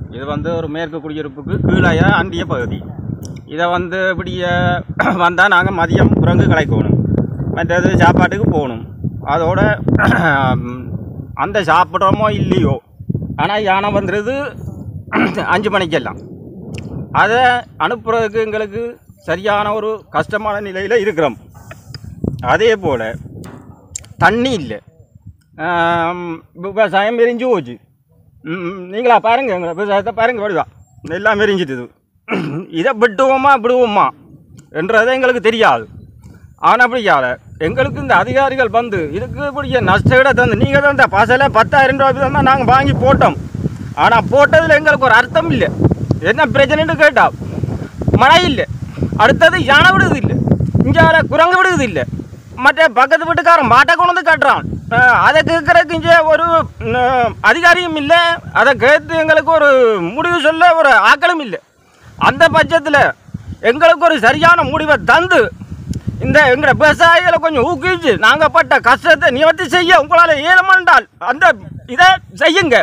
இது வந்து ஒரு மேற்கு குடியிருப்புக்கு கீழே அண்டிய பகுதி இதை வந்து இப்படிய வந்தால் நாங்கள் மதியம் குரங்கு கலைக்கணும் மற்றது சாப்பாட்டுக்கு போகணும் அதோட ம், அந்த சாப்பிட்றோமோ இல்லையோ ஆனால் யானை வந்துடுது அஞ்சு மணிக்கெல்லாம் அதை அனுப்புறதுக்கு எங்களுக்கு சரியான ஒரு கஷ்டமான நிலையில் இருக்கிறோம் அதே போல் தண்ணி இல்லை ஆம், விவசாயம் எரிஞ்சு போச்சு ம், நீங்களா பாருங்க எங்களை விவசாயத்தை பாருங்க வருதா எல்லாம் எரிஞ்சிட்டுது இதை விட்டுவோமா விடுவோமா என்றது எங்களுக்கு தெரியாது ஆனால் அப்படியால எங்களுக்கு இந்த அதிகாரிகள் வந்து இதுக்கு இப்படிய நஷ்டஈடை தந்து நீங்கள் தான் இந்த பசல பத்தாயிரம் ரூபாய் தான் நாங்கள் வாங்கி போட்டோம் ஆனால் போட்டதில் எங்களுக்கு ஒரு அர்த்தம் இல்லை என்ன பிரச்சனைன்னு கேட்டா மழை இல்லை அடுத்தது யானை விடுது இல்லை இங்கே குரங்கு விடுது இல்லை மற்ற பக்கத்து வீட்டுக்காரன் மாட்டை கொண்டு வந்து கட்டுறான் அஹ் அதை கேட்கறதுக்கு இங்கே ஒரு ம், அதிகாரியும் இல்லை அதை கேட்டு எங்களுக்கு ஒரு முடிவு சொல்ல ஒரு ஆக்களும் இல்லை அந்த பட்சத்தில் எங்களுக்கு ஒரு சரியான முடிவை தந்து இந்த எங்களை விவசாயிகளை கொஞ்சம் ஊக்குவிச்சு நாங்கள் பட்ட கஷ்டத்தை நிவர்த்தி செய்ய உங்களால் இயலுமென்றால் அந்த இதை செய்யுங்க